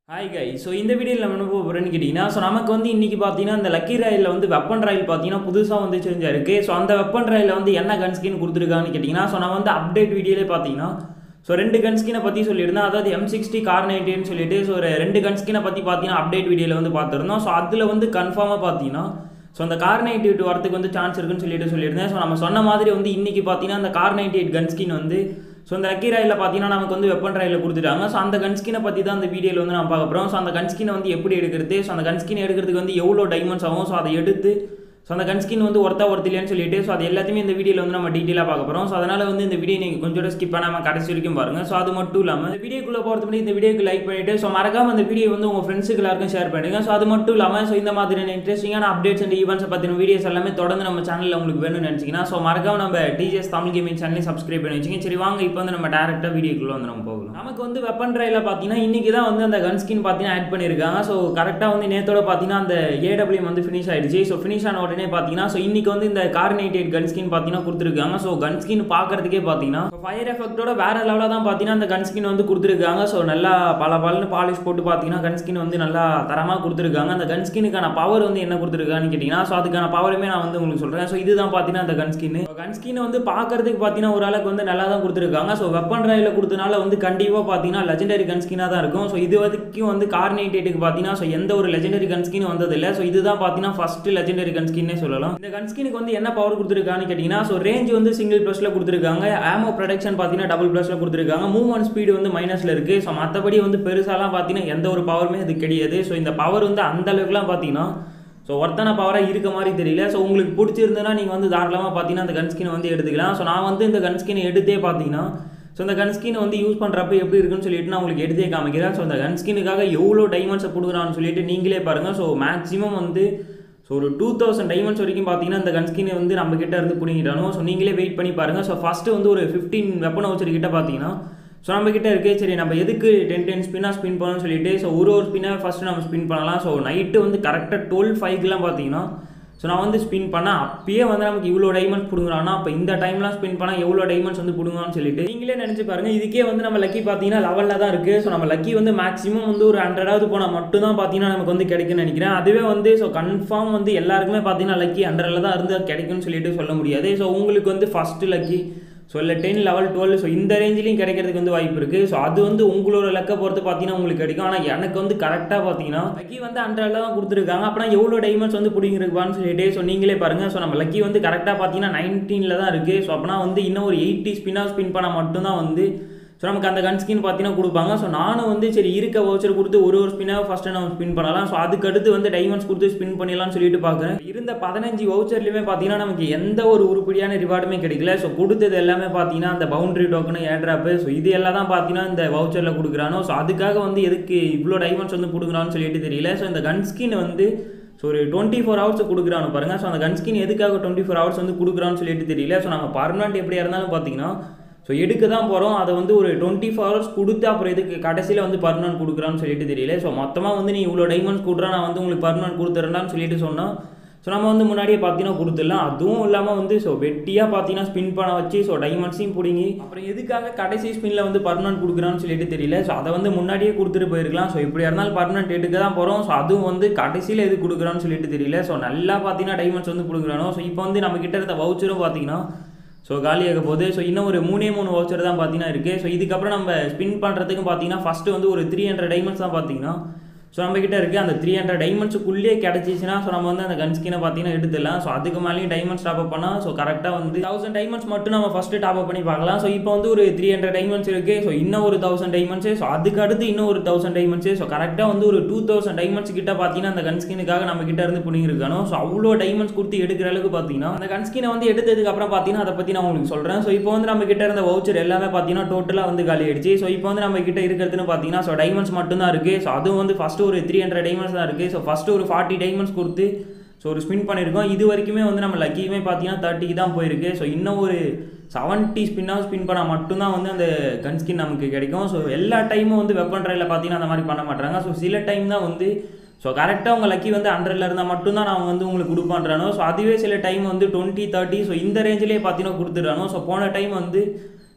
hi guy so இந்த வீடியோவில் நம்ம என்ன போகிறோன்னு கேட்டிங்கன்னா ஸோ நமக்கு வந்து இன்றைக்கி பார்த்தீங்கன்னா இந்த லக்கி ராயில் வந்து வெப்பன் ராயில் பார்த்தீங்கன்னா புதுசாக வந்து சேஞ்ச் ஆயிருக்கு ஸோ அந்த வெப்பன் ராயில் வந்து என்ன கன் ஸ்கின் கொடுத்துருக்காங்கன்னு கேட்டிங்கன்னா ஸோ நான் வந்து அப்டேட் வீடியோலே பார்த்தீங்கன்னா ஸோ ரெண்டு கன் ஸ்கினை பற்றி சொல்லியிருந்தேன் அதாவது எம் சிக்ஸ்டி கார் நைன்டின்னு சொல்லிட்டு ஸோ ஒரு ரெண்டு கன் ஸ்கினை பற்றி பார்த்தீங்கன்னா அப்டேட் வீடியோவில் வந்து பார்த்துருந்தோம் ஸோ அதில் வந்து கன்ஃபார்மாக பார்த்தீங்கன்னா ஸோ அந்த கார் நைன்டி எயிட் வரதுக்கு வந்து சான்ஸ் இருக்குன்னு சொல்லிட்டு சொல்லியிருந்தேன் ஸோ நம்ம சொன்ன மாதிரி வந்து இன்றைக்கி பார்த்தீங்கன்னா அந்த car ninety eight gun skin வந்து ஸோ இந்த லக்கி ராயில் பார்த்தீங்கன்னா நமக்கு வந்து வெப்பன் ராயில் கொடுத்துட்டாங்க ஸோ அந்த கன்ஸ்கினை பற்றி தான் அந்த வீடியோவில் வந்து நம்ம பார்க்க போகிறோம் ஸோ அந்த கன்ஸ்கினை வந்து எப்படி எடுக்கிறது ஸோ அந்த கன்ஸ்கின் எடுக்கிறதுக்கு வந்து எவ்வளோ டைமண்ட்ஸ் ஆகும் ஸோ அதை எடுத்து ஸோ அந்த கன்ஸ்கின் வந்து ஒருத்தா ஒருத்திலையான்னு சொல்லிட்டு ஸோ அது எல்லாத்தையுமே இந்த வீடியோவில் வந்து நம்ம டீட்டெயிலாக பார்க்க போகிறோம் ஸோ அதனால் வந்து இந்த வீடியோ நீங்கள் கொஞ்சம் ஸ்கிப் பண்ணாமல் கடைசி வரைக்கும் பாருங்கள் ஸோ அது மட்டும் இல்லாமல் இந்த வீடியோக்குள்ளே போகிறது முன்னாடி இந்த வீடியோக்கு லைக் பண்ணிவிட்டு ஸோ மறக்காம அந்த வீடியோ வந்து உங்கள் ஃப்ரெண்ட்ஸுக்கு எல்லாருக்கும் ஷேர் பண்ணுங்க ஸோ அது மட்டும் இல்லாமல் ஸோ இந்த மாதிரியான இன்ட்ரெஸ்டிங்கான அப்டேட்ஸ் அண்ட் ஈவெண்ட்ஸ் பற்றின வீடியோஸ் எல்லாமே தொடர்ந்து நம்ம சேனலில் உங்களுக்கு வேணும்னு நினச்சிங்கன்னா ஸோ மறக்காம நம்ம டிஜிஎஸ் தமிழ் கேமிங் சேனலையும் சப்ஸ்கிரைப் பண்ணி வச்சுங்க சரி வாங்க இப்போ வந்து நம்ம டேரெக்டாக வீடியோக்குள்ளே வந்து நம்ம போகலாம் நமக்கு வந்து வெப்பன் ட்ரையில் பார்த்தீங்கன்னா இன்றைக்கி தான் வந்து அந்த கன் ஸ்கின் பார்த்தீங்கன்னா ஆட் பண்ணியிருக்காங்க ஸோ கரெக்டாக வந்து நேத்தோட பார்த்தீங்கன்னா அந்த ஏடபிள்யூ வந்து ஃபினிஷ் ஆயிடுச்சு ஸோ ஃபினிஷ் ஆன உடனே பார்த்தீங்கன்னா ஸோ இன்னைக்கு வந்து இந்த car ninety eight gun skin பார்த்தீங்கன்னா கொடுத்துருக்காங்க ஸோ கன் ஸ்கின் பார்க்கறதுக்கே பார்த்தீங்கன்னா ஃபயர் எஃபெக்ட்டோட வேற லெவலில் தான் பார்த்தீங்கன்னா அந்த கன் ஸ்கின் வந்து கொடுத்துருக்காங்க ஸோ நல்லா பல பலன்னு பாலிஷ் போட்டு பார்த்தீங்கன்னா கன் ஸ்கின் வந்து நல்லா தரமாக கொடுத்துருக்காங்க அந்த கன் ஸ்கினுக்கான பவர் வந்து என்ன கொடுத்துருக்கான்னு கேட்டிங்கன்னா ஸோ அதுக்கான பவருமே நான் வந்து உங்களுக்கு சொல்கிறேன் ஸோ இதுதான் பார்த்தீங்கன்னா அந்த கன் ஸ்கின் கன் ஸ்கின் வந்து பார்க்கறதுக்கு பார்த்தீங்கன்னா ஒரு அளவுக்கு வந்து நல்லா தான் கொடுத்துருக்காங்க ஸோ வெப்பன் ராயில் கொடுத்தனால வந்து கண்டிப்பாக பார்த்தீங்கன்னா லெஜெண்டரி கன் ஸ்கினாக தான் இருக்கும் ஸோ இது வரைக்கும் வந்து கார் நைன்டி எயிட்டுக்கு பார்த்தீங்கன்னா ஸோ எந்த ஒரு லெஜெண்டரி கன் ஸ்கின் வந்ததில்லை ஸோ இதுதான் பார்த்தீங்கன்னா ஃபர்ஸ்ட் லெஜெண்டரி கன் ஸ்கின்னே சொல்லலாம் இந்த கன் ஸ்கினுக்கு வந்து என்ன பவர் கொடுத்துருக்கான்னு கேட்டிங்கன்னா ஸோ ரேஞ்ச் வந்து சிங்கிள் ப்ளஸில் கொடுத்துருக்காங்க ஆமோ ப்ரொடக்ஷன் பார்த்தீங்கன்னா டபுள் ப்ளஸில் கொடுத்துருக்காங்க மூவ்மெண்ட் ஸ்பீடு வந்து மைனஸில் இருக்குது ஸோ மற்றபடி வந்து பெருசாலாம் பார்த்தீங்கன்னா எந்த ஒரு பவருமே அது கிடையாது ஸோ இந்த பவர் வந்து அந்த அளவுக்குலாம் பார்த்தீங்கன்னா ஸோ ஒருத்தன பவராக இருக்க மாதிரி தெரியல ஸோ உங்களுக்கு பிடிச்சிருந்ததுன்னா நீங்கள் வந்து தாராளமாக பார்த்தீங்கன்னா அந்த கன் ஸ்கினை வந்து எடுத்துக்கலாம் ஸோ நான் வந்து இந்த கன் ஸ்கினை எடுத்தே பார்த்தீங்கன்னா ஸோ இந்த கன் ஸ்கின் வந்து யூஸ் பண்ணுறப்ப எப்படி இருக்குன்னு சொல்லிட்டு நான் உங்களுக்கு எடுத்தே காமிக்கிறேன் ஸோ இந்த கன் ஸ்கினுக்காக எவ்வளோ டைமண்ட்ஸை கொடுக்குறான்னு சொல்லிட்டு நீங்களே பாருங்கள் ஸோ மேக்ஸிமம் வந்து ஸோ ஒரு டூ தௌசண்ட் டைமண்ட்ஸ் வரைக்கும் பார்த்தீங்கன்னா இந்த கன் ஸ்கின் வந்து நம்ம கிட்ட இருந்து பிடிங்கிட்டானோ ஸோ நீங்களே வெயிட் பண்ணி பாருங்கள் ஸோ ஃபஸ்ட்டு வந்து ஒரு ஃபிஃப்டீன் வெப்பன் வச்சர் கிட்ட பார்த்தீங்கன்னா ஸோ நம்ம கிட்ட இருக்கே சரி நம்ம எதுக்கு டென் டென் ஸ்பின்னாக ஸ்பின் பண்ணணும்னு சொல்லிட்டு ஸோ ஒரு ஒரு ஸ்பின்னாக ஃபஸ்ட்டு நம்ம ஸ்பின் பண்ணலாம் ஸோ நைட்டு வந்து கரெக்டாக டுவெல் ஃபைவ்க்குலாம் பார்த்தீங்கன்னா ஸோ நான் வந்து ஸ்பின் பண்ணேன் அப்பயே வந்து நமக்கு இவ்வளோ டைமண்ட்ஸ் பிடுங்குறான்னா அப்போ இந்த டைம்லாம் ஸ்பின் பண்ணால் எவ்வளோ டைமண்ட்ஸ் வந்து பிடுங்கன்னு சொல்லிட்டு நீங்களே நினச்சி பாருங்க இதுக்கே வந்து நம்ம லக்கி பார்த்தீங்கன்னா லெவலில் தான் இருக்குது ஸோ நம்ம லக்கி வந்து மேக்ஸிமம் வந்து ஒரு ஹண்ட்ரடாவது போனால் மட்டும் தான் பார்த்தீங்கன்னா நமக்கு வந்து கிடைக்கும்னு நினைக்கிறேன் அதுவே வந்து ஸோ கன்ஃபார்ம் வந்து எல்லாருக்குமே பார்த்தீங்கன்னா லக்கி ஹண்ட்ரடில் தான் இருந்து கிடைக்கும்னு சொல்லிட்டு சொல்ல முடியாது ஸோ உங்களுக்கு வந்து ஃபஸ்ட்டு லக்கி ஸோ இல்லை டென் லெவல் டுவெல் ஸோ இந்த ரேஞ்சிலையும் கிடைக்கிறதுக்கு வந்து வாய்ப்பு இருக்குது ஸோ அது வந்து உங்களோட லக்கை பொறுத்து பார்த்தீங்கன்னா உங்களுக்கு கிடைக்கும் ஆனால் எனக்கு வந்து கரெக்டாக பார்த்தீங்கன்னா லக்கி வந்து ஹண்ட்ரட்ல தான் கொடுத்துருக்காங்க அப்படின்னா எவ்வளோ டைமண்ட்ஸ் வந்து பிடிங்கிருப்பான்னு சொல்லிட்டு ஸோ நீங்களே பாருங்கள் ஸோ நம்ம லக்கி வந்து கரெக்டாக பார்த்தீங்கன்னா நைன்டீனில் தான் இருக்குது ஸோ அப்படின்னா வந்து இன்னும் ஒரு எயிட்டி ஸ்பின்னாக ஸ்பின் பண்ணால் மட்டும்தான் வந்து ஸோ நமக்கு அந்த கன் ஸ்கின் பார்த்தீங்கன்னா கொடுப்பாங்க ஸோ நானும் வந்து சரி இருக்க வவுச்சர் கொடுத்து ஒரு ஒரு ஸ்பின்னாக ஃபஸ்ட்டு நம்ம ஸ்பின் பண்ணலாம் ஸோ அதுக்கடுத்து வந்து டைமண்ட்ஸ் கொடுத்து ஸ்பின் பண்ணிடலாம்னு சொல்லிட்டு பார்க்குறேன் இருந்த பதினஞ்சு வவுச்சர்லையுமே பார்த்தீங்கன்னா நமக்கு எந்த ஒரு உருப்படியான ரிவார்டுமே கிடைக்கல ஸோ கொடுத்தது எல்லாமே பார்த்தீங்கன்னா அந்த பவுண்டரி டோக்கனு ஏட்ராப்பு ஸோ இது எல்லாம் தான் பார்த்தீங்கன்னா இந்த வவுச்சரில் கொடுக்குறானோ ஸோ அதுக்காக வந்து எதுக்கு இவ்வளோ டைமண்ட்ஸ் வந்து கொடுக்குறான்னு சொல்லிட்டு தெரியல ஸோ இந்த கன் ஸ்கின் வந்து ஸோ ஒரு டுவெண்ட்டி ஃபோர் ஹவர்ஸ் கொடுக்குறானு பாருங்கள் ஸோ அந்த கன் ஸ்கின் எதுக்காக டுவெண்ட்டி ஃபோர் ஹவர்ஸ் வந்து கொடுக்குறான்னு சொல்லிட்டு தெரியல ஸோ நம்ம பர்மனெண்ட் எப்படியா இருந்தாலும் பார்த்தீங்கன்னா ஸோ எடுக்க தான் போகிறோம் அதை வந்து ஒரு டுவெண்ட்டி ஃபோர் ஹவர்ஸ் கொடுத்து அப்புறம் இதுக்கு கடைசியில் வந்து பர்மனன்ட் கொடுக்குறான்னு சொல்லிட்டு தெரியல ஸோ மொத்தமாக வந்து நீ இவ்வளோ டைமண்ட்ஸ் கொடுக்குறா நான் வந்து உங்களுக்கு பர்மனன்ட் கொடுத்துறேன்டான்னு சொல்லிட்டு சொன்னால் ஸோ நம்ம வந்து முன்னாடியே பார்த்தீங்கன்னா கொடுத்துடலாம் அதுவும் இல்லாமல் வந்து ஸோ வெட்டியாக பார்த்தீங்கன்னா ஸ்பின் பண்ண வச்சு ஸோ டைமண்ட்ஸையும் பிடிங்கி அப்புறம் எதுக்காக கடைசி ஸ்பின்னில் வந்து பர்மனன்ட் கொடுக்குறான்னு சொல்லிட்டு தெரியல ஸோ அதை வந்து முன்னாடியே கொடுத்துட்டு போயிருக்கலாம் ஸோ எப்படியா இருந்தாலும் பர்மனன்ட் எடுக்க தான் போகிறோம் ஸோ அதுவும் வந்து கடைசியில் எது கொடுக்குறான்னு சொல்லிட்டு தெரியல ஸோ நல்லா பார்த்தீங்கன்னா டைமண்ட்ஸ் வந்து கொடுக்குறானோ ஸோ இப்போ வந்து நம்ம கிட்ட இருந்த வவுச்சரும் பார்த்தீங்கன்னா ஸோ காலியாக போகுது ஸோ இன்னும் ஒரு மூணே மூணு வவுச்சர் தான் பார்த்தீங்கன்னா இருக்குது ஸோ இதுக்கப்புறம் நம்ம ஸ்பின் பண்ணுறதுக்கும் பார்த்தீங்கன்னா ஃபஸ்ட்டு வந்து ஒரு த்ரீ ஹண்ட்ரட் டைமண்ட்ஸ் தான் பார்த்தீங்கன்னா ஸோ நம்ம கிட்ட இருக்குது அந்த த்ரீ ஹண்ட்ரட் டைமண்ட்ஸுக்குள்ளே கிடச்சிச்சின்னா ஸோ நம்ம வந்து அந்த கன் ஸ்கினை பார்த்தீங்கன்னா எடுத்துடலாம் ஸோ அதுக்கு மேலேயும் டைமண்ட்ஸ் டாப் அப் பண்ணால் ஸோ கரெக்டாக வந்து தௌசண்ட் டைமண்ட்ஸ் மட்டும் நம்ம ஃபஸ்ட்டு டாப் அப் பண்ணி பார்க்கலாம் ஸோ இப்போ வந்து ஒரு த்ரீ ஹண்ட்ரட் டைமண்ட்ஸ் இருக்குது ஸோ இன்னும் ஒரு தௌசண்ட் டைமண்ட்ஸு ஸோ அதுக்கு அடுத்து இன்னும் ஒரு தௌசண்ட் டைமண்ட்ஸு ஸோ கரெக்டாக வந்து ஒரு டூ தௌசண்ட் டைமண்ட்ஸ் கிட்ட பார்த்தீங்கன்னா அந்த கன் ஸ்கினுக்காக நம்ம கிட்ட இருந்து பிடிங்கிருக்கானோ ஸோ அவ்வளோ டைமண்ட்ஸ் கொடுத்து எடுக்கிற அளவுக்கு பார்த்தீங்கன்னா அந்த கன் ஸ்கினை வந்து எடுத்ததுக்கு அப்புறம் பார்த்தீங்கன்னா அதை பற்றி நான் உங்களுக்கு சொல்கிறேன் ஸோ இப்போ வந்து நம்ம கிட்ட இருந்த வவுச்சர் எல்லாமே பார்த்தீங்கன்னா டோட்டலாக வந்து காலி ஆயிடுச்சு ஸோ இப்போ வந்து நம்ம கிட்ட இருக்கிறதுன்னு பார்த்தீங்கன்னா ஸோ டைமண்ட்ஸ் மட்டும் தான் இருக்குது ஸோ அதுவும் வந்து ஃபஸ்ட்டு ஒரு த்ரீ ஹண்ட்ரட் டைமண்ட்ஸ் தான் இருக்குது ஸோ ஃபஸ்ட்டு ஒரு ஃபார்ட்டி டைமண்ட்ஸ் கொடுத்து ஸோ ஒரு ஸ்பின் பண்ணியிருக்கோம் இது வரைக்குமே வந்து நம்ம லக்கியுமே பார்த்தீங்கன்னா தேர்ட்டிக்கு தான் போயிருக்கு ஸோ இன்னும் ஒரு செவன்ட்டி ஸ்பின்னாக ஸ்பின் பண்ணால் மட்டும்தான் வந்து அந்த கன் ஸ்கின் நமக்கு கிடைக்கும் ஸோ எல்லா டைமும் வந்து வெப்பன் ட்ரையில் பார்த்தீங்கன்னா அந்த மாதிரி பண்ண மாட்டாங்க ஸோ சில டைம் தான் வந்து ஸோ கரெக்டாக உங்கள் லக்கி வந்து ஹண்ட்ரட்ல இருந்தால் மட்டும்தான் நான் வந்து உங்களுக்கு கொடுப்பான்றானோ ஸோ அதுவே சில டைம் வந்து டுவெண்ட்டி தேர்ட்டி ஸோ இந்த ரேஞ்சிலே பார்த்தீங்கன்னா கொடுத்துட்றானோ ஸோ போன டைம் வந்து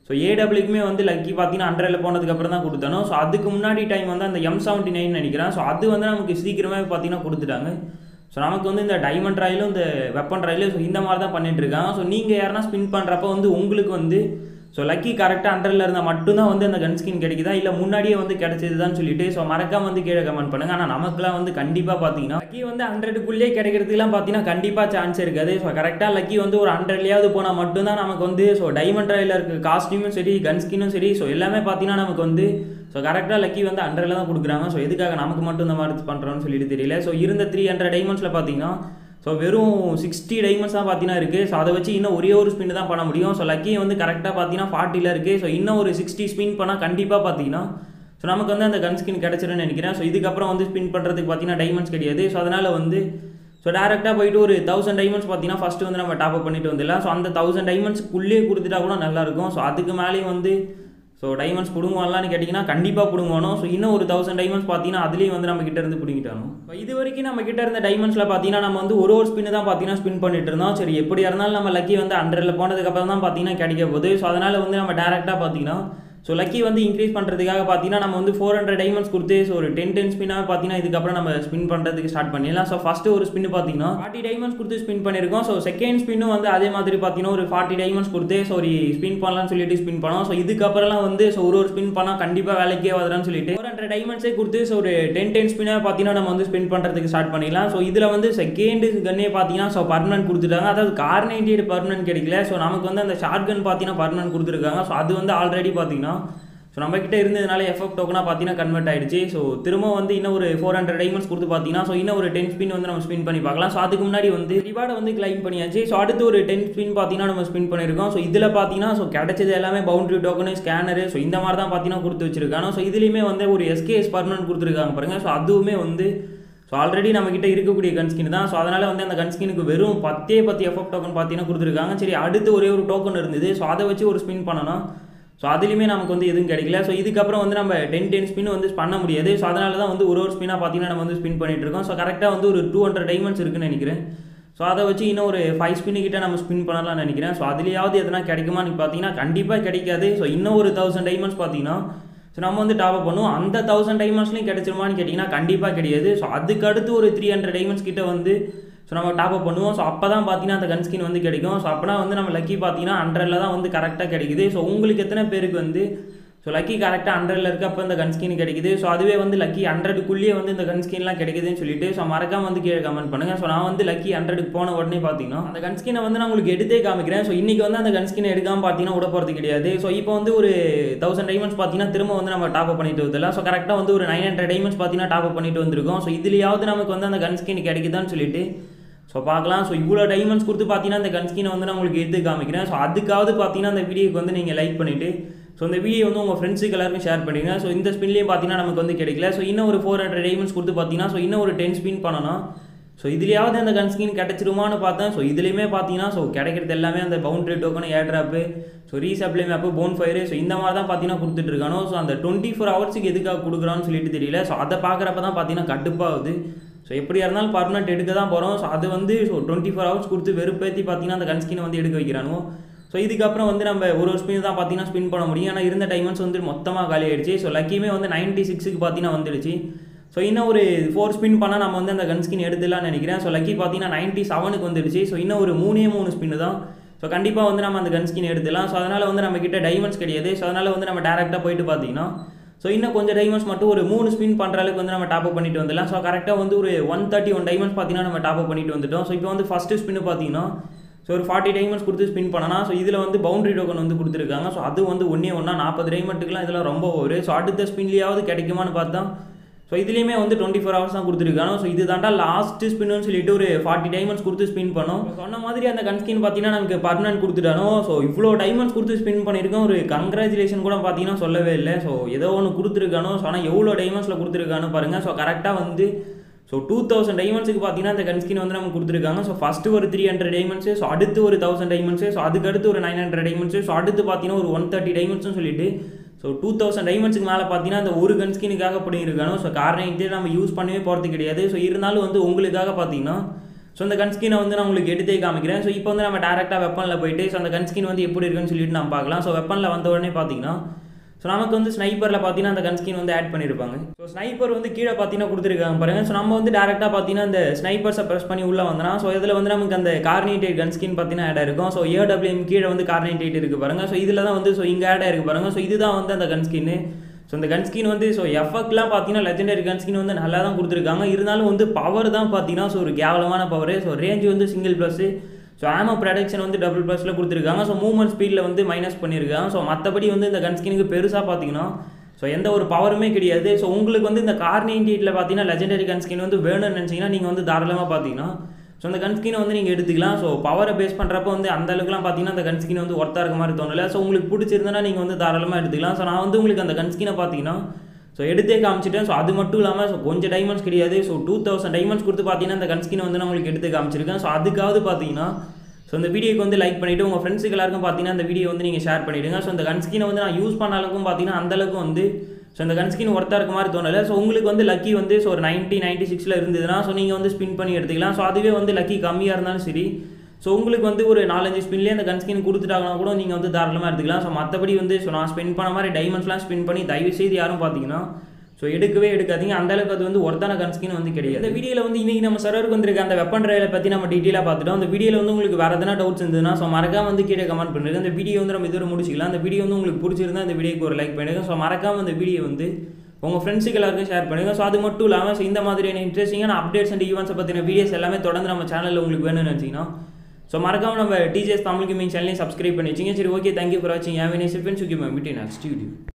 ஸோ ஏடபிள்யூக்குமே வந்து லக்கி பார்த்தீங்கன்னா ஹண்ட்ரடில் போனதுக்கப்புறம் தான் கொடுத்தானோ ஸோ அதுக்கு முன்னாடி டைம் வந்து அந்த எம் செவன்ட்டி நைன் நினைக்கிறேன் ஸோ அது வந்து நமக்கு சீக்கிரமே பார்த்தீங்கன்னா கொடுத்துட்டாங்க ஸோ நமக்கு வந்து இந்த டைமண்ட் ராயிலும் இந்த வெப்பன் ராயிலும் ஸோ இந்த மாதிரி தான் பண்ணிட்டு இருக்காங்க ஸோ நீங்கள் யாருன்னா ஸ்பின் பண்ணுறப்ப வந்து உங்களுக்கு வந்து ஸோ லக்கி கரெக்டாக ஹண்ட்ரடில் இருந்தால் மட்டும்தான் வந்து அந்த கன் ஸ்கின் கிடைக்குதா இல்லை முன்னாடியே வந்து கிடைச்சதுதான் சொல்லிட்டு ஸோ மறக்காம வந்து கீழே கமெண்ட் பண்ணுங்க ஆனால் நமக்குலாம் வந்து கண்டிப்பாக பார்த்தீங்கன்னா லக்கி வந்து ஹண்ட்ரடுக்குள்ளேயே கிடைக்கிறதுக்குலாம் பார்த்தீங்கன்னா கண்டிப்பாக சான்ஸ் இருக்காது ஸோ கரெக்டாக லக்கி வந்து ஒரு ஹண்ட்ரட்லேயாவது போனால் மட்டும்தான் நமக்கு வந்து ஸோ டைமண்ட் ராயில் இருக்க காஸ்டியூமும் சரி கன் ஸ்கின்னும் சரி ஸோ எல்லாமே பார்த்தீங்கன்னா நமக்கு வந்து ஸோ கரெக்டாக லக்கி வந்து ஹண்ட்ரடில் தான் கொடுக்குறாங்க ஸோ எதுக்காக நமக்கு மட்டும் இந்த மாதிரி பண்ணுறோன்னு சொல்லிட்டு தெரியல ஸோ இருந்த த்ரீ ஹண்ட்ரட் டைமண்ட்ஸில் பார்த்தீங்கன்னா ஸோ வெறும் சிக்ஸ்டி டைமண்ட்ஸ் தான் பார்த்தீங்கன்னா இருக்குது ஸோ அதை வச்சு இன்னும் ஒரே ஒரு ஸ்பின் தான் பண்ண முடியும் ஸோ லக்கி வந்து கரெக்டாக பார்த்தீங்கன்னா ஃபார்ட்டியில் இருக்குது ஸோ இன்னும் ஒரு சிக்ஸ்டி ஸ்பின் பண்ணால் கண்டிப்பாக பார்த்தீங்கன்னா ஸோ நமக்கு வந்து அந்த கன் ஸ்கின் கிடச்சிருன்னு நினைக்கிறேன் ஸோ இதுக்கப்புறம் வந்து ஸ்பின் பண்ணுறதுக்கு பார்த்தீங்கன்னா டைமண்ட்ஸ் கிடையாது ஸோ அதனால் வந்து ஸோ டேரெக்டாக போயிட்டு ஒரு தௌசண்ட் டைமண்ட்ஸ் பார்த்தீங்கன்னா ஃபஸ்ட்டு வந்து நம்ம டாப் அப் பண்ணிட்டு வந்துடலாம் ஸோ அந்த தௌசண்ட் டைமண்ட்ஸ்க்குள்ளேயே கொடுத்துட்டா கூட நல்லாயிருக்கும் ஸோ அதுக்கு மேலேயும் வந்து ஸோ டைமண்ட்ஸ் பிடுங்குவான்லான்னு கேட்டிங்கன்னா கண்டிப்பாக பிடுங்கணும் ஸோ இன்னும் ஒரு தௌசண்ட் டைமண்ட்ஸ் பார்த்தீங்கன்னா அதுலேயும் வந்து நம்ம கிட்ட இருந்து பிடிங்கிட்டானோ ஸோ இது வரைக்கும் நம்ம கிட்ட இருந்த டைமண்ட்ஸில் பார்த்தீங்கன்னா நம்ம வந்து ஒரு ஒரு ஸ்பின் தான் பார்த்தீங்கன்னா ஸ்பின் பண்ணிட்டு இருந்தோம் சரி எப்படியா இருந்தாலும் நம்ம லக்கி வந்து ஹண்ட்ரடில் போனதுக்கப்புறம் தான் பார்த்தீங்கன்னா கிடைக்க போகுது ஸோ அதனால் வந்து நம்ம டேரெக்டாக பார்த்தீங்கன்னா ஸோ லக்கி வந்து இன்க்ரீஸ் பண்ணுறதுக்காக பார்த்தீங்கன்னா நம்ம வந்து ஃபோர் ஹண்ட்ரட் டைமண்ட்ஸ் கொடுத்து ஸோ ஒரு டென் டென் ஸ்பின்னாக பார்த்தீங்கன்னா இதுக்கப்புறம் நம்ம ஸ்பின் பண்ணுறதுக்கு ஸ்டார்ட் பண்ணிடலாம் ஸோ ஃபஸ்ட்டு ஒரு ஸ்பின் பார்த்தீங்கன்னா ஃபார்ட்டி டைமண்ட்ஸ் கொடுத்து ஸ்பின் பண்ணியிருக்கோம் ஸோ செகண்ட் ஸ்பின்னும் வந்து அதே மாதிரி பார்த்தீங்கன்னா ஒரு ஃபார்ட்டி டைமண்ட்ஸ் கொடுத்து ஸோ ஒரு ஸ்பின் பண்ணலாம்னு சொல்லிட்டு ஸ்பின் பண்ணோம் ஸோ இதுக்கப்புறம்லாம் வந்து ஸோ ஒரு ஒரு ஸ்பின் பண்ணால் கண்டிப்பாக வேலைக்கே வரான்னு சொல்லிட்டு ஃபோர் ஹண்ட்ரட் டைமண்ட்ஸே கொடுத்து ஸோ ஒரு டென் டென் ஸ்பின்னாக பார்த்தீங்கன்னா நம்ம வந்து ஸ்பின் பண்ணுறதுக்கு ஸ்டார்ட் பண்ணிடலாம் ஸோ இதில் வந்து செகண்ட் கன்னே பார்த்தீங்கன்னா ஸோ பர்மனன்ட் கொடுத்துட்டாங்க அதாவது கார் நைன்டி எயிட் பர்மனன்ட் கிடைக்கல ஸோ நமக்கு வந்து அந்த ஷார்ட் கன் பார்த்தீங்கன்னா பர்மனன்ட் கொடுத்துருக்காங்க ஸோ அது வந்து ஆல்ரெடி பார்த்தீங்கன்னா ஸோ நம்மக்கிட்ட இருந்ததுனால எஃப்எஃப் டோக்கனாக பார்த்தீங்கன்னா கன்வெர்ட் ஆயிடுச்சு ஸோ திரும்ப வந்து இன்னும் ஒரு ஃபோர் ஹண்ட்ரட் டைமண்ட்ஸ் கொடுத்து பார்த்தீங்கன்னா ஸோ இன்னும் ஒரு டென் ஸ்பின் வந்து நம்ம ஸ்பின் பண்ணி பார்க்கலாம் ஸோ அதுக்கு முன்னாடி வந்து ரிவார்டை வந்து கிளைம் பண்ணியாச்சு ஸோ அடுத்து ஒரு டென் ஸ்பின் பார்த்தீங்கன்னா நம்ம ஸ்பின் பண்ணியிருக்கோம் ஸோ இதில் பார்த்தீங்கன்னா ஸோ கிடைச்சது எல்லாமே பவுண்டரி டோக்கனு ஸ்கேனரு ஸோ இந்த மாதிரி தான் பார்த்தீங்கன்னா கொடுத்து வச்சிருக்காங்க ஸோ இதுலேயுமே வந்து ஒரு எஸ்கேஎஸ் பர்மனன்ட் கொடுத்துருக்காங்க பாருங்கள் ஸோ அதுவுமே வந்து ஸோ ஆல்ரெடி நம்மக்கிட்ட இருக்கக்கூடிய கன் ஸ்கின் தான் ஸோ அதனால் வந்து அந்த கன் ஸ்கினுக்கு வெறும் பத்தே பத்து எஃப்எஃப் டோக்கன் பார்த்தீங்கன்னா கொடுத்துருக்காங்க சரி அடுத்து ஒரே ஒரு டோக்கன் இருந்தது ஸோ அதை வச்சு ஒரு ஸ்பின் பண்ணணும் ஸோ அதுலேயுமே நமக்கு வந்து எதுவும் கிடைக்கல ஸோ இதுக்கப்புறம் வந்து நம்ம டென் டென் ஸ்பின் வந்து பண்ண முடியாது ஸோ அதனால தான் வந்து ஒரு ஒரு ஸ்பின்னாக பார்த்தீங்கன்னா நம்ம வந்து ஸ்பின் பண்ணிட்டு இருக்கோம் ஸோ கரெக்டாக வந்து ஒரு டூ ஹண்ட்ரட் டைமண்ட்ஸ் இருக்குன்னு நினைக்கிறேன் ஸோ அதை வச்சு இன்னும் ஒரு ஃபைவ் ஸ்பின்னு கிட்ட நம்ம ஸ்பின் பண்ணலாம்னு நினைக்கிறேன் ஸோ அதுலேயாவது எதனா கிடைக்குமான்னு பார்த்தீங்கன்னா கண்டிப்பாக கிடைக்காது ஸோ இன்னும் ஒரு தௌசண்ட் டைமண்ட்ஸ் பார்த்தீங்கன்னா ஸோ நம்ம வந்து டாப் பண்ணுவோம் அந்த தௌசண்ட் டைமண்ட்ஸ்லையும் கிடைச்சிருமான்னு கேட்டிங்கன்னா கண்டிப்பாக கிடையாது ஸோ அதுக்கு அடுத்து ஒரு த்ரீ ஹண்ட்ரட் டைமண்ட்ஸ் கிட்ட வந்து ஸோ நம்ம டாப் அப் பண்ணுவோம் ஸோ அப்போ தான் பார்த்தீங்கன்னா அந்த கன் ஸ்கின் வந்து கிடைக்கும் ஸோ அப்போனா வந்து நம்ம லக்கி பார்த்தீங்கன்னா ஹண்ட்ரடில் தான் வந்து கரெக்டாக கிடைக்குது ஸோ உங்களுக்கு எத்தனை பேருக்கு வந்து ஸோ லக்கி கரெக்டாக ஹண்ட்ரடில் இருக்க அப்போ இந்த கன் ஸ்கின் கிடைக்குது ஸோ அதுவே வந்து லக்கி ஹண்ட்ரடுக்குள்ளேயே வந்து இந்த கன் ஸ்கின்லாம் கிடைக்குதுன்னு சொல்லிட்டு ஸோ மறக்காம வந்து கீழே கமெண்ட் பண்ணுங்கள் ஸோ நான் வந்து லக்கி ஹண்ட்ரடுக்கு போன உடனே பார்த்தீங்கன்னா அந்த கன் ஸ்கினை வந்து நான் உங்களுக்கு எடுத்தே காமிக்கிறேன் ஸோ இன்றைக்கி வந்து அந்த கன் ஸ்கினை எடுக்காமல் பார்த்தீங்கன்னா விட போகிறது கிடையாது ஸோ இப்போ வந்து ஒரு தௌசண்ட் டைமண்ட்ஸ் பார்த்தீங்கன்னா திரும்ப வந்து நம்ம டாப் அப் பண்ணிட்டு வந்துடலாம் ஸோ கரெக்டாக வந்து ஒரு நைன் ஹண்ட்ரட் டைமண்ட்ஸ் பார்த்தீங்கன்னா டாப் அப் பண்ணிட்டு வந்திருக்கோம் ஸோ இதுலையாவது நமக்கு வந்து அந்த கன் ஸ்கின் கிடைக்குதான்னு சொல்லிட்டு ஸோ பார்க்கலாம் ஸோ இவ்வளோ டைமண்ட்ஸ் கொடுத்து பார்த்தீங்கன்னா அந்த கன் ஸ்கினை வந்து நான் உங்களுக்கு எடுத்து காமிக்கிறேன் ஸோ அதுக்காவது பார்த்தீங்கன்னா அந்த வீடியோக்கு வந்து நீங்கள் லைக் பண்ணிவிட்டு ஸோ இந்த வீடியோ வந்து உங்கள் ஃப்ரெண்ட்ஸுக்கு எல்லாருக்கும் ஷேர் பண்ணிடுங்க ஸோ இந்த ஸ்பின்லேயும் பார்த்தீங்கன்னா நமக்கு வந்து கிடைக்கல ஸோ இன்னும் ஒரு ஃபோர் ஹண்ட்ரட் டைமண்ட்ஸ் கொடுத்து பார்த்தீங்கன்னா ஸோ இன்னும் ஒரு டென் ஸ்பின் பண்ணணும் ஸோ இதுலையாவது அந்த கன் ஸ்கின் கிடச்சிருமான்னு பார்த்தேன் ஸோ இதுலேயுமே பார்த்தீங்கன்னா ஸோ கிடைக்கிறது எல்லாமே அந்த boundary token air drop so resupply map bonfire so இந்த மாதிரி தான் பார்த்தீங்கன்னா கொடுத்துட்ருக்கானோ ஸோ அந்த டுவெண்ட்டி ஃபோர் ஹவர்ஸுக்கு எதுக்காக கொடுக்குறான்னு சொல்லிட்டு தெரியல ஸோ அதை பார்க்குறப்ப தான் பார்த்தீங்கன்னா கடுப்பாகுது ஸோ எப்படியா இருந்தாலும் பர்மனெண்ட் எடுக்க தான் போகிறோம் ஸோ அது வந்து ஸோ டுவெண்ட்டி ஃபோர் ஹவர்ஸ் கொடுத்து வெறுப்பேற்றி பார்த்தீங்கன்னா அந்த கன் ஸ்கினை வந்து எடுக்க வைக்கிறானோ ஸோ இதுக்கப்புறம் வந்து நம்ம ஒரு ஒரு ஸ்பின் தான் பார்த்தீங்கன்னா ஸ்பின் பண்ண முடியும் ஏன்னா இருந்த டைமண்ட்ஸ் வந்து மொத்தமாக காலி ஆயிடுச்சு ஸோ லக்கியுமே வந்து நைன்ட்டி சிக்ஸுக்கு பார்த்தீங்கன்னா வந்துடுச்சு ஸோ இன்னும் ஒரு ஃபோர் ஸ்பின் பண்ணால் நம்ம வந்து அந்த கன் ஸ்கின் எடுத்துடலாம்னு நினைக்கிறேன் ஸோ லக்கி பார்த்தீங்கன்னா நைன்ட்டி செவனுக்கு வந்துடுச்சு ஸோ இன்னும் ஒரு மூணே மூணு ஸ்பின்னு தான் ஸோ கண்டிப்பாக வந்து நம்ம அந்த கன் ஸ்கின் எடுத்துடலாம் ஸோ அதனால் வந்து நம்ம கிட்ட டைமண்ட்ஸ் கிடையாது ஸோ அதனால் வந்து நம்ம டேரெக்டாக போயிட்டு பார்த்தீங்கன்னா ஸோ இன்னும் கொஞ்சம் டைமண்ட்ஸ் மட்டும் ஒரு மூணு ஸ்பின் பண்ணுற அளவுக்கு வந்து நம்ம டாப் அப் பண்ணிட்டு வந்துடலாம் ஸோ கரெக்டாக வந்து ஒரு ஒன் தேர்ட்டி ஒன் டைமண்ட்ஸ் பார்த்தீங்கன்னா நம்ம டாப் அப் பண்ணிட்டு வந்துட்டோம் ஸோ இப்போ வந்து ஃபஸ்ட்டு ஸ்பின்னு பார்த்தீங்கன்னா ஸோ ஒரு ஃபார்ட்டி டைமண்ட்ஸ் கொடுத்து ஸ்பின் பண்ணனா ஸோ இதில் வந்து பவுண்டரி டோக்கன் வந்து கொடுத்துருக்காங்க ஸோ அது வந்து ஒன்றே ஒன்றா நாற்பது டைமண்ட்டுக்குலாம் இதெல்லாம் ரொம்ப ஒரு ஸோ அடுத்த ஸ்பின்லேயாவது கிடைக்குமான்னு பார்த்தா ஸோ இதுலேயுமே வந்து டுவெண்ட்டி ஃபோர் ஹவர்ஸ் தான் கொடுத்துருக்காங்க ஸோ இது தாண்டா லாஸ்ட் ஸ்பின்னு சொல்லிட்டு ஒரு ஃபார்ட்டி டைமண்ட்ஸ் கொடுத்து ஸ்பின் பண்ணோம் சொன்ன மாதிரி அந்த கன் ஸ்கின் பார்த்தீங்கன்னா நமக்கு பர்மனன்ட் கொடுத்துட்டானோ ஸோ இவ்வளோ டைமண்ட்ஸ் கொடுத்து ஸ்பின் பண்ணியிருக்கோம் ஒரு கங்க்ராச்சுலேஷன் கூட பார்த்தீங்கன்னா சொல்லவே இல்லை ஸோ ஏதோ ஒன்று கொடுத்துருக்கானோ ஸோ ஆனால் எவ்வளோ டைமண்ட்ஸில் கொடுத்துருக்கானு பாருங்கள் ஸோ கரெக்டாக வந்து ஸோ டூ தௌசண்ட் டைமண்ட்ஸுக்கு பார்த்தீங்கன்னா அந்த கன் ஸ்கின் வந்து நமக்கு கொடுத்துருக்காங்க ஸோ ஃபஸ்ட்டு ஒரு த்ரீ ஹண்ட்ரட் டைமண்ட்ஸு ஸோ அடுத்து ஒரு தௌசண்ட் டைமண்ட்ஸு ஸோ அதுக்கு அடுத்து ஒரு நைன் ஹண்ட்ரட் டைமண்ட்ஸு ஸோ அடுத்து பார்த்தீங்கன்னா ஒரு ஒன் தேர்ட்டி டைமண்ட்ஸ்னு சொல்லிட்டு ஸோ டூ தௌசண்ட் டைமண்ட்ஸுக்கு மேலே பார்த்தீங்கன்னா அந்த ஒரு கன் ஸ்கினுக்காக பண்ணியிருக்கானோ ஸோ காரணம் நம்ம யூஸ் பண்ணவே போகிறது கிடையாது ஸோ இருந்தாலும் வந்து உங்களுக்காக பார்த்தீங்கன்னா ஸோ அந்த கன் ஸ்கினை வந்து நான் உங்களுக்கு எடுத்தே காமிக்கிறேன் ஸோ இப்போ வந்து நம்ம டேரெக்டாக வெப்பனில் போயிட்டு ஸோ அந்த கன் ஸ்கின் வந்து எப்படி இருக்குன்னு சொல்லிட்டு நம்ம பார்க்கலாம் ஸோ வெப்பனில் வந்த உடனே பார்த்தீங்கன்னா ஸோ நமக்கு வந்து ஸ்னைப்பரில் பார்த்தீங்கன்னா அந்த கன் ஸ்கின் வந்து ஆட் பண்ணியிருப்பாங்க ஸோ ஸ்னைப்பர் வந்து கீழே பார்த்தீங்கன்னா கொடுத்துருக்காங்க பாருங்க ஸோ நம்ம வந்து டேரெக்டாக பார்த்தீங்கன்னா அந்த ஸ்னைப்பர்ஸை ப்ரெஸ் பண்ணி உள்ளே வந்தோம்னா ஸோ இதில் வந்து நமக்கு அந்த கார்னேட்டட் கன் ஸ்கின் பார்த்தீங்கன்னா ஆட் இருக்கும் ஸோ ஏடபிள்யூஎம் கீழே வந்து கார்னேட்டட் இருக்குது பாருங்க ஸோ இதில் தான் வந்து ஸோ இங்கே ஆட் ஆயிருக்கு பாருங்க ஸோ இதுதான் வந்து அந்த கன் ஸ்கின்னு ஸோ இந்த கன் ஸ்கின் வந்து ஸோ எஃபெக்ட்லாம் பார்த்தீங்கன்னா லெஜெண்டரி கன் ஸ்கின் வந்து நல்லா தான் கொடுத்துருக்காங்க இருந்தாலும் வந்து பவர் தான் பார்த்தீங்கன்னா ஸோ ஒரு கேவலமான பவர் ஸோ ரேஞ்ச் வந்து சிங்கிள் ப்ளஸ்ஸு ஸோ ஆமோ ப்ரொடக்ஷன் வந்து டபுள் ப்ளஸில் கொடுத்துருக்காங்க ஸோ மூவ்மெண்ட் ஸ்பீடில் வந்து மைனஸ் பண்ணியிருக்காங்க ஸோ மற்றபடி வந்து இந்த கன் ஸ்கினுக்கு பெருசாக பார்த்தீங்கன்னா ஸோ எந்த ஒரு பவருமே கிடையாது ஸோ உங்களுக்கு வந்து இந்த கார் நைன்டி எயிட்டில் பார்த்தீங்கன்னா லெஜெண்டரி கன் ஸ்கின் வந்து வேணும்னு நினச்சிங்கன்னா நீங்கள் வந்து தாராளமாக பார்த்தீங்கன்னா ஸோ அந்த கன் ஸ்கினை வந்து நீங்கள் எடுத்துக்கலாம் ஸோ பவரை பேஸ் பண்ணுறப்ப வந்து அந்த அளவுக்குலாம் பார்த்தீங்கன்னா அந்த கன் ஸ்கின் வந்து ஒர்த்தாக இருக்க மாதிரி தோணலை ஸோ உங்களுக்கு பிடிச்சிருந்தனா நீங்கள் வந்து தாராளமாக எடுத்துக்கலாம் ஸோ நான் வந்து உங்களுக்கு அந்த கன் ஸ்கினை பார்த்தீங்கன்னா ஸோ எடுத்தே காமிச்சிட்டேன் ஸோ அது மட்டும் இல்லாமல் ஸோ கொஞ்சம் டைமண்ட்ஸ் கிடையாது ஸோ டூ தௌசண்ட் டைமண்ட்ஸ் கொடுத்து பார்த்தீங்கன்னா அந்த கன் ஸ்கினை வந்து நான் உங்களுக்கு எடுத்து காமிச்சிருக்கேன் ஸோ அதுக்காவது பார்த்தீங்கன்னா ஸோ இந்த வீடியோக்கு வந்து லைக் பண்ணிவிட்டு உங்கள் ஃப்ரெண்ட்ஸுக்கு எல்லாருக்கும் பார்த்தீங்கன்னா அந்த வீடியோ வந்து நீங்கள் ஷேர் பண்ணிவிடுங்க ஸோ இந்த கன் ஸ்கினை வந்து நான் யூஸ் பண்ண அளவுக்கும் பார்த்தீங்கன்னா அந்தளவுக்கு வந்து ஸோ இந்த கன் ஸ்கின் ஒர்த்தாக இருக்க மாதிரி தோணலை ஸோ உங்களுக்கு வந்து லக்கி வந்து ஸோ ஒரு நைன்ட்டி நைன்ட்டி சிக்ஸில் இருந்ததுன்னா ஸோ நீங்கள் வந்து ஸ்பின் பண்ணி எடுத்துக்கலாம் ஸோ அதுவே வந்து லக்கி கம்மியாக இருந்தாலும் சரி ஸோ உங்களுக்கு வந்து ஒரு நாலஞ்சு ஸ்பின்லேயே அந்த கன் ஸ்கின் கொடுத்துட்டாங்கன்னா கூட நீங்கள் வந்து தாராளமாக எடுத்துக்கலாம் ஸோ மற்றபடி வந்து ஸோ நான் ஸ்பெண்ட் பண்ண மாதிரி டைமண்ட்ஸ்லாம் ஸ்பின் பண்ணி தயவு செய்து யாரும் பார்த்தீங்கன்னா ஸோ எடுக்கவே எடுக்காதீங்க அந்த அளவுக்கு அது வந்து ஒருத்தான கன்ஸ்கின் வந்து கிடையாது இந்த வீடியோவில் வந்து இன்னைக்கு நம்ம சர்வருக்கு வந்திருக்க அந்த வெப்பன் ட்ரையலை பற்றி நம்ம டீட்டெயிலாக பார்த்துட்டோம் அந்த வீடியோவில் வந்து உங்களுக்கு வேறு எதனா டவுட்ஸ் இருந்ததுன்னா ஸோ மறக்காம வந்து கீழே கமெண்ட் பண்ணுறது அந்த வீடியோ வந்து நம்ம இதோட முடிச்சிக்கலாம் அந்த வீடியோ வந்து உங்களுக்கு பிடிச்சிருந்தா அந்த வீடியோக்கு ஒரு லைக் பண்ணுங்க ஸோ மறக்காம அந்த வீடியோ வந்து உங்கள் ஃப்ரெண்ட்ஸுக்கு எல்லாருக்கும் ஷேர் பண்ணுங்கள் ஸோ அது மட்டும் இல்லாமல் ஸோ இந்த மாதிரியான இன்ட்ரெஸ்டிங்கான அப்டேட்ஸ் அண்ட் ஈவெண்ட்ஸை பற்றின வீடியோஸ் எல்லாமே தொடர்ந்து நம்ம சேனலில் உங்களுக்கு வேணும்னு நினச்சிங்கன்னா ஸோ மறக்காம நம்ம டிஜிஎஸ் தமிழ் கேமிங் சேனலையும் சப்ஸ்கிரைப் பண்ணி வச்சிங்க சரி ஓகே தேங்க்யூ ஃபார் வாட்சிங் have a nice friends okay மேம் விட்டு நெக்ஸ்ட் வீடியோ